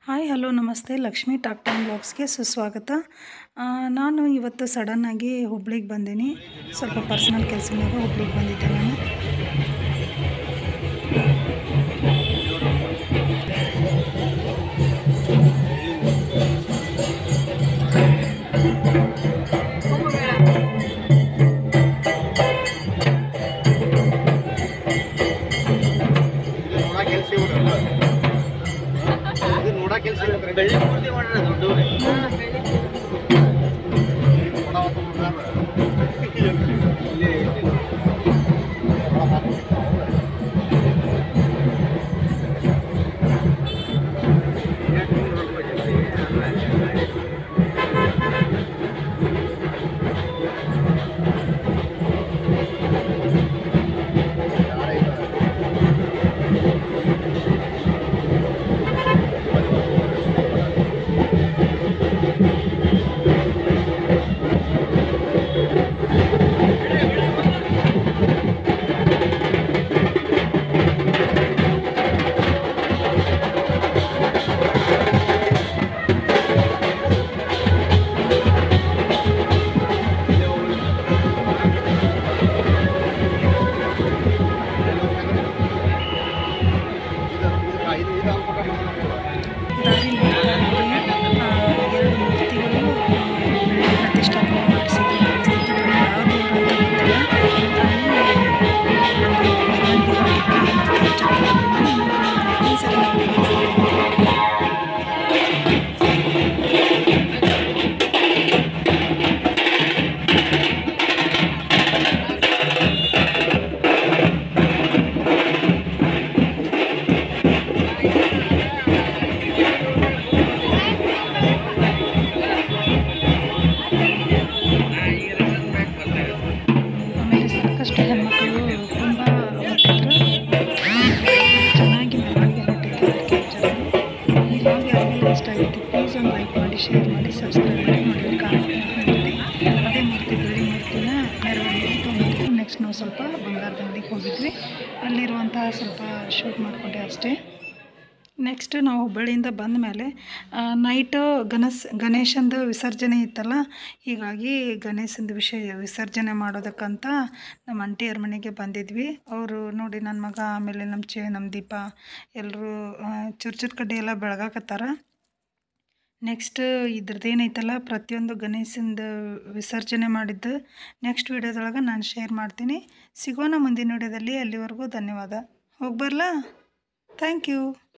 Hi hello ನಮಸ್ತೆ Lakshmi talk time ಬ್ಲಾಗ್ಸ್ಗೆ ಸುಸ್ವಾಗತ ಆ, ನಾನು ಇವತ್ತು ಸಡನ್ನಾಗಿ ಹುಬ್ಳಿಗೆ ಬಂದೀನಿ ಸ್ವಲ್ಪ ಪರ್ಸನಲ್ ಕೆಲಸ ಮೇಲೆ ಹುಬ್ಳಿಗೆ ಬಂದಿದ್ದೆ ನಾನು ಇದು ನೋಡಾ ಕೆಲ್ಸ ಇವ್ರು. ಇದು ನೋಡಾ ಕೆಲ್ಸ ಇವ್ರು. ಬೆಳ್ಳಿ ಪೂರ್ತಿ ಮಾಡ್ಯಾರ ದೊಡ್ಡವ್ರೆ. ನೋಡಾ ಒಬ್ಬ ಮಾಡ್ಯಾರ. ಇಲ್ಲಿ ಇಲ್ಲಿ. ಇದು- ಇದು- ಇದು ಅನ್ಕೊಂಡ್ರೆ ಮಾಡ್ತಾರೆ. ದಾರಿ ಬರ್ತಾ ಹಾಗೆ, ಆ, ಎರಡು ಮೂರ್ತಿಗಳು ಆ, ಬೆಳ್ಳಿ ಪ್ರತಿಷ್ಠಾಪನೆ ಮಾಡಿಸಿದ್ದು ಕಾಣಿಸ್ತಿತ್ತು ಬಟ್ ಯಾವ ದೇವರು ಅಂತ ಗೊತ್ತಿಲ್ಲ ಅಲ್ಲಿ ಒಂದು ಮೆರವಣಿಗೆ ಹೋಗಿತ್ತು ಏನಂತ check ಮಾಡಿದ್ದೀನಿ. ಇನ್ನೊಂದು ಈ ಸರಿ ನೋಡಿ ಆಮೇಲೆ ಸಾಕಷ್ಟು ಹೆಣ್ಮಕ್ಳು ತುಂಬ ಚೆನ್ನಾಗಿ ಮೆರವಣಿಗೆ ಹೊರಟಿತ್ತು ಕ್ಯಾಪ್ಚರಲ್ಲಿ ಈ ಲಾಗ್ ಯಾರಿಗೆಲ್ಲ ಇಷ್ಟ ಆಗಿತ್ತು ಪ್ಲೀಸ್ ಒಂದು ಲೈಕ್ ಮಾಡಿ ಶೇರ್ ಮಾಡಿ ಸಬ್ಸ್ಕ್ರೈಬ್ ಮಾಡಿ ನೋಡಿ ಕಾಣುತ್ತೆ ಅದೇ ಮೂರ್ತಿ ಬೆಳ್ಳಿ ಮೂರ್ತಿನ ಮೆರವಣಿಗೆ ತೊಗೊಂಡಿದ್ವಿ ನೆಕ್ಸ್ಟ್ ನಾವು ಸ್ವಲ್ಪ ಬಂಗಾರದ ಅಂಗಡಿಗೆ ಹೋಗಿದ್ವಿ ಅಲ್ಲಿರುವಂತಹ ಸ್ವಲ್ಪ ಶೂಟ್ ಮಾಡಿಕೊಂಡೆ ಅಷ್ಟೇ ನೆಕ್ಸ್ಟ್ ನಾವು ಹುಬ್ಬಳ್ಳಿಯಿಂದ ಬಂದ ಮೇಲೆ ನೈಟು ಗಣಸ್ ಗಣೇಶಂದು ವಿಸರ್ಜನೆ ಇತ್ತಲ್ಲ ಹೀಗಾಗಿ ಗಣೇಶಂದು ವಿಷಯ ವಿಸರ್ಜನೆ ಮಾಡೋದಕ್ಕಂತ ನಮ್ಮ ಅಂಟಿಯವ್ರ ಮನೆಗೆ ಬಂದಿದ್ವಿ ಅವರು ನೋಡಿ ನನ್ನ ಮಗ ಆಮೇಲೆ ನಮ್ಮ ಚೇ ನಮ್ಮ ದೀಪ ಎಲ್ಲರೂ ಚುರ್ ಚುರ್ ಕಡ್ಡಿ ಎಲ್ಲ ಬೆಳಗಾಕತ್ತಾರ ನೆಕ್ಸ್ಟ್ ಇದ್ರದ್ದು ಏನೈತಲ್ಲ ಪ್ರತಿಯೊಂದು ಗಣೇಶಂದು ವಿಸರ್ಜನೆ ಮಾಡಿದ್ದು ನೆಕ್ಸ್ಟ್ ವಿಡಿಯೋದೊಳಗೆ ನಾನು ಶೇರ್ ಮಾಡ್ತೀನಿ ಸಿಗೋಣ ಮುಂದಿನ ವಿಡಿಯೋದಲ್ಲಿ ಅಲ್ಲಿವರೆಗೂ ಧನ್ಯವಾದ ಹೋಗಿ ಬರಲಾ ಥ್ಯಾಂಕ್ ಯು